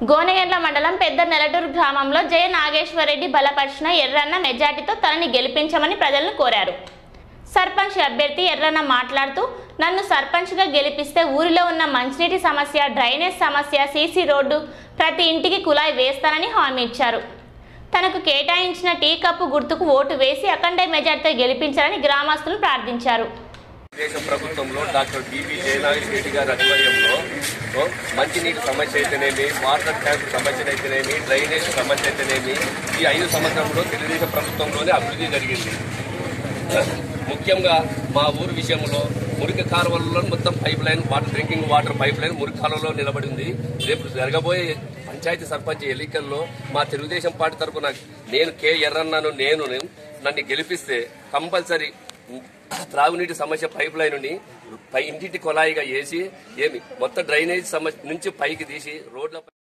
గోనెగండ్ల మండలం పెద్ద నెలటూరు గ్రామంలో జయ నాగేశ్వరరెడ్డి బలపరిచిన ఎర్రన్న మెజార్టీతో తనని గెలిపించమని ప్రజలను కోరారు సర్పంచ్ అభ్యర్థి ఎర్రన్న మాట్లాడుతూ నన్ను సర్పంచ్గా గెలిపిస్తే ఊరిలో ఉన్న మంచినీటి సమస్య డ్రైనేజ్ సమస్య సీసీ రోడ్డు ప్రతి ఇంటికి కుళాయి వేస్తానని హామీ ఇచ్చారు తనకు కేటాయించిన టీ కప్పు గుర్తుకు ఓటు వేసి అఖండ మెజార్టీతో గెలిపించాలని గ్రామస్తులు ప్రార్థించారు దేశ ప్రభుత్వంలో డాక్టర్ బిబి జయనాగేశ్వర రెడ్డి గారి ఆధ్వర్యంలో ఓ, మంచినీటి సమస్య అయితేనేమి వాటర్ ట్యాంక్ సమస్య అయితేనేమి డ్రైనేజ్ సమస్య అయితేనేమి ఈ ఐదు సంవత్సరంలో తెలుగుదేశం ప్రభుత్వంలోనే అభివృద్ధి జరిగింది ముఖ్యంగా మా ఊరు విషయంలో మురికి కాలువలలో మొత్తం pipeline water drinking water pipeline మురికి కాలువలో నిలబడింది రేపు జరగబోయే పంచాయతీ సర్పంచ్ ఎన్నికల్లో మా తెలుగుదేశం పార్టీ తరఫున నేను కే ఎర్రన్నాను నేను నన్ను గెలిపిస్తే కంపల్సరీ త్రాగునీటి సమస్య పైప్ లైన్ పై ఇంటింటి కొలాయిగా వేసి ఏమి మొత్తం డ్రైనేజ్ సమస్య నుంచి పైకి తీసి రోడ్ల